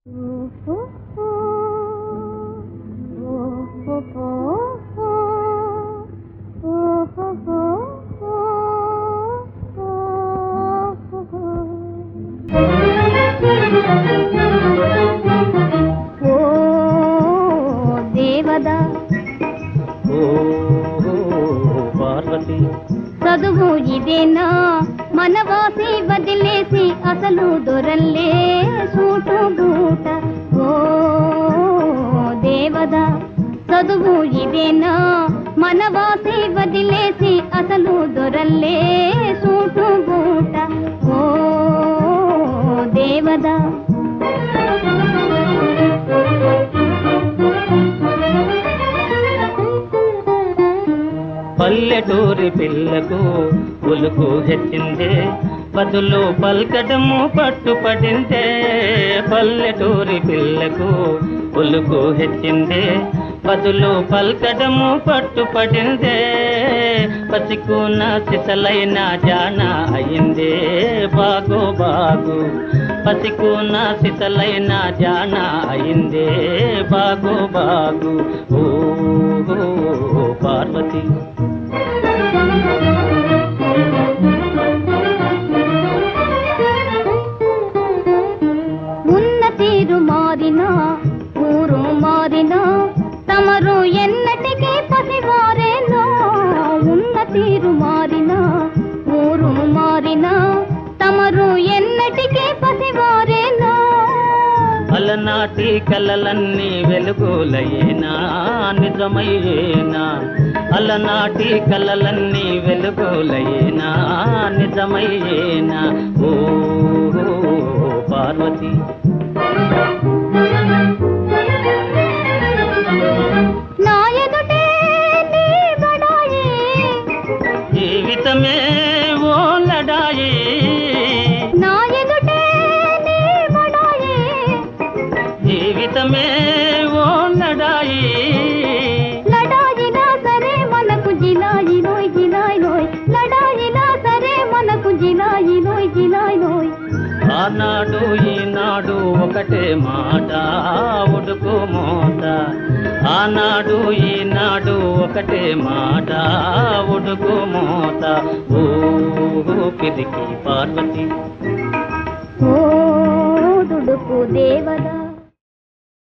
ఓ దేవదా ఓ పార్వతి చదువు ఇదేనా మనవాసి వదిలేసి అసలు దొరల్లే సూటు బూట ఓ దేవదా చదువు ఇదేనా మనవాసి వదిలేసి అసలు దొరల్లే సూటు బూట ఓ దేవదా పల్లెటూరి పిల్లకు ఉలుకు హెచ్చిందే బదులు పల్కడము పట్టుపడిందే పల్లెటూరి పిల్లకు ఉలుకు హెచ్చిందే బదులు పల్కడము పట్టుపడిందే పసికున్న సిసలైన జాన అయిందే బాగు బాగు పసికున్న సిసలైన జాన అయిందే బాగు బాగు ఓ పార్వతి ఉన్న తీరు మారినా ఊరు మారినా తమరు ఎన్నటికీ పసివారేనా ఉన్న తీరు మారినా ఊరు మారినా తమరు ఎన్నటికీ పసివారేనా అలనాటి కలలన్నీ వెలుగులయేనా నిజమయ్యేనా అలనాటి కలలన్నీ వెలుగులయేనా నిజమయ్యేనా ఓ పార్వతి నా ఎదుటే నీ బడాయి జీవితమే ఓ లడాయి నా ఎదుటే నీ బడాయి జీవితమే ఓ లడాయి లడాయినా సరే మనకు జిలాయి నోయ్ జిలాయి నోయ్ లడాయినా సరే మనకు జిలాయి నోయ్ జిలాయి నోయ్ ఆనాడు ఈనాడు ఒకటే మాట ఉడుకు మోత ఆనాడు ఈనాడు ఒకటే మాట ఉడుకు మోత ఓ పిరికి పార్వతి ఓ దుడుకు దేవదా